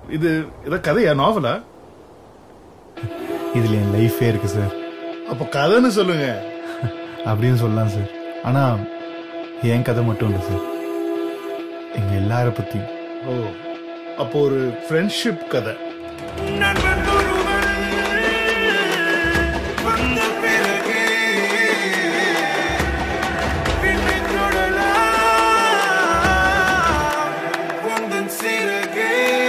இது இத கதையா நாவலா இதுல என் லைஃபே இருக்கு சார் அப்ப கதைன்னு சொல்லுங்க அப்படின்னு சொல்லலாம் சார் ஆனா என் கதை மட்டும் இல்லை சார் எங்க எல்லார பத்தி ஓ அப்போ ஒரு ஃப்ரெண்ட்ஷிப் கதை நண்பன் ஒருவன் வந்த பிறகு விண்ணை தொடலாம் உந்தன் சிறகே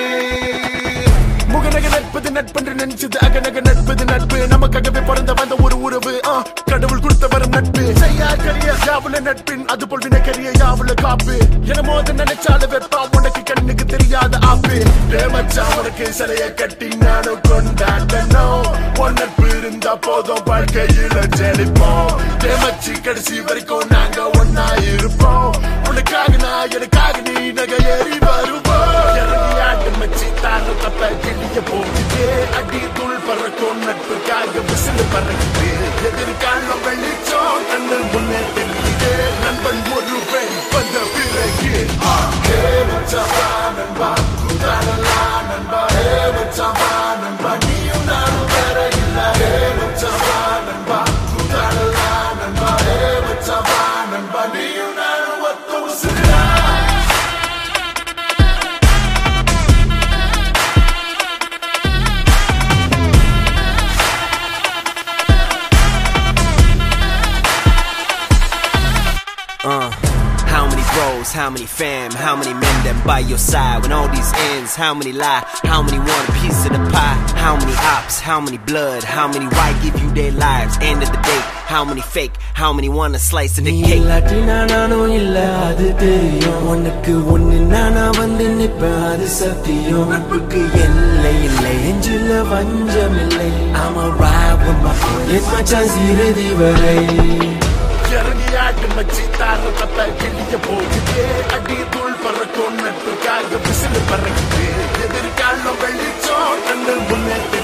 முகநக நட்பது நட்பென்று நினைச்சது அகநக நட்பது நட்பு நமக்காகவே பிறந்த வந்த ஒரு உறவு ஆ, கடவுள் கொடுத்த வரும் நட்பு செய்யா கரிய யாவுல நட்பின் அது போல் வினக்கரிய யாவுல காப்பு என மோத நினைச்சால வெப்பா உனக்கு கண்ணுக்கு தெரியாத ஆப்பு மச்சா உனக்கு சிலைய கட்டி நானும் கொண்டாடணும் உன் நட்பு இருந்தா போதும் வாழ்க்கையில ஜெலிப்போம் மச்சி கடைசி வரைக்கும் நாங்க ஒன்னா இருப்போம் உனக்காக நான் எனக்காக நீ நகை ஏறி வருவோம் இறங்கி ஆட்டு மச்சி தாங்க தப்ப கிளிய போகுது அடி தூள் பறக்கும் நட்புக்காக விசில் பறக்குது எதிர்காலம் வெளிச்சம் கண்ணன் முன்னே தெரியுது நண்பன் ஒரு பெண் வந்த பிறகு ஆ, ஏ மச்சாவா நண்பா குதாரலா நண்பா ஏ மச்சாவா நண்பா நீயும் நானும் வேற இல்ல ஏ மச்சாவா நண்பா குதாரலா நண்பா ஏ மச்சாவா நண்பா நீயும் நானும் ஒத்த உசுரா Uh, how many bros, how many fam, how many men them by your side when all these ends, how many lie, how many want a piece of the pie, how many ops, how many blood, how many why give you their lives, end of the day, how many fake, how many want a slice of the நீ cake. இல்லாட்டினா நானும் இல்ல அது தெரியும் உனக்கு ஒண்ணு நானா வந்து நிப்பேன் அது சத்தியம் நட்புக்கு எல்லை இல்லை நெஞ்சில வஞ்சம் இல்லை I'm a ride with my boy என் மச்சான் இறுதி வரை இறங்கி ஆட்டு மச்சி தார தப்ப கிளிய போகுது அடி தூள் பறக்கும் நட்புக்காக விசில் பறக்குது எதிர்காலம் வெளிச்சம் கண்ணு முன்னே